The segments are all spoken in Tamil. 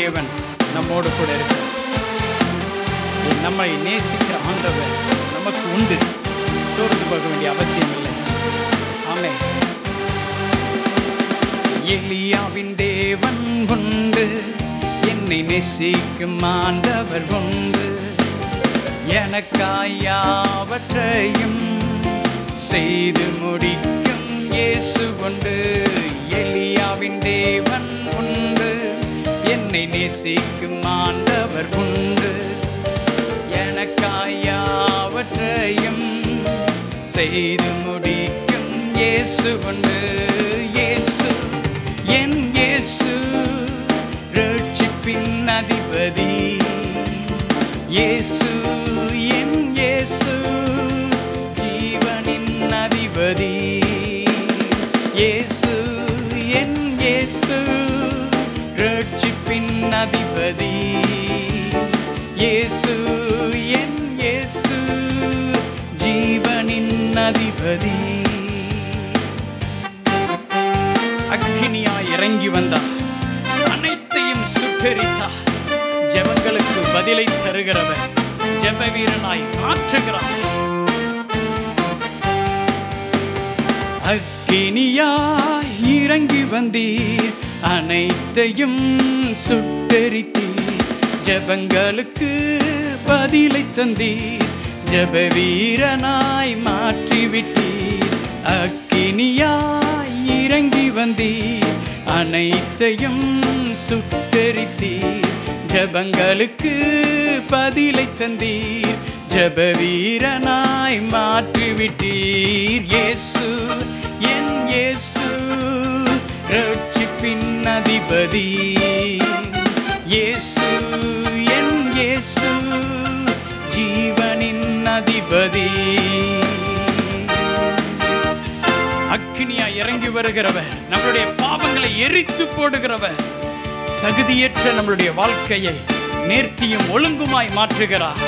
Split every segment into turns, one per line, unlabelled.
தேவன் நம்மோடு கூட இருக்கிறார் நம்மை நேசிக்கிற ஆண்டவர் நமக்கு உண்டு சோர்ந்து போக வேண்டிய அவசியம் இல்லை ஆமே எலியாவின் தேவன் உண்டு என்னை நேசிக்கும் ஆண்டவர் உண்டு எனக்காய் யாவற்றையும் செய்து முடிக்கும் இயேசு உண்டு எலியாவின் தேவன் உண்டு என்னை நேசிக்கும் ஆண்டவர் உண்டு எனக்காய் யாவற்றையும் செய்து முடிக்கும் இயேசு உண்டு இயேசு என் இயேசு ரட்சிப்பின் அதிபதி இயேசு என் இயேசு ஜீவனின் அதிபதி இயேசு என் இயேசு ரட்சிப்பின் அதிபதி இயேசு என் இயேசு ஜீவனின் அதிபதி அக்னியாய் இறங்கி வந்தார் அனைத்தையும் சுட்டெரித்தார் ஜெபங்களுக்கு பதிலை தருகிறவர் ஜெப வீரனாய் மாற்றுகிறார் அக்கினியாய் இறங்கி வந்தீர் அனைத்தையும் சுட்டெரித்தீர் ஜெபங்களுக்கு பதிலை தந்தீர் ஜெப வீரனாய் மாற்றிவிட்டீர் அக்கினியாய் இறங்கி வந்தீர் அனைத்தையும் சுட்டெரித்தீர் ஜபங்களுக்கு பதிலை தந்தீர் ஜப வீரனாய் மாற்றிவிட்டீர் இயேசு என் இயேசு ரட்சிப்பின் அதிபதி இயேசு என் இயேசு ஜீவனின் அதிபதி அக்கினியா இறங்கி வருகிறவர் நம்மளுடைய பாவங்களை எரித்து போடுகிறவர் தகுதியற்ற நம்மளுடைய வாழ்க்கையை நேர்த்தியும் ஒழுங்குமாய் மாற்றுகிறார்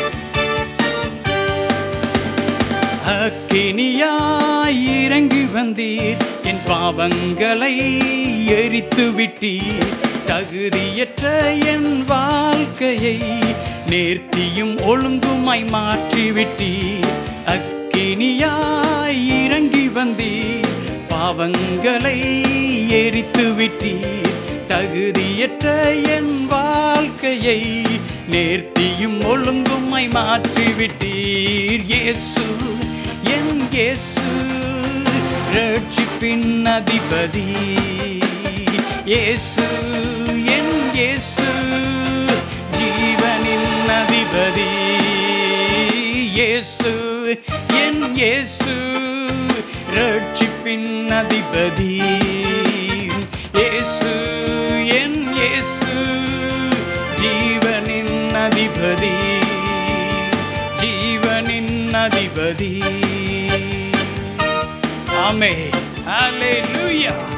அக்கினியாய் இறங்கி வந்தீர் என் பாவங்களை எரித்து விட்டீர் தகுதியற்ற என் வாழ்க்கையை நேர்த்தியும் ஒழுங்குமாய் மாற்றிவிட்டீர் அக்கினியாய் இறங்கி வந்தீர் பாவங்களை எரித்து விட்டீர் தகுதியற்ற என் வாழ்க்கையை நேர்த்தியும் ஒழுங்குமாய் மாற்றிவிட்டீர் இயேசு என் இயேசு ரட்சிப்பின் அதிபதி இயேசு என் இயேசு ஜீவனின் அதிபதி இயேசு என் இயேசு ரட்சிப்பின் அதிபதி இயேசு என் இயேசு ஜீவனின் அதிபதி ஜீவனின் அதிபதி ஆமே ஹalleluya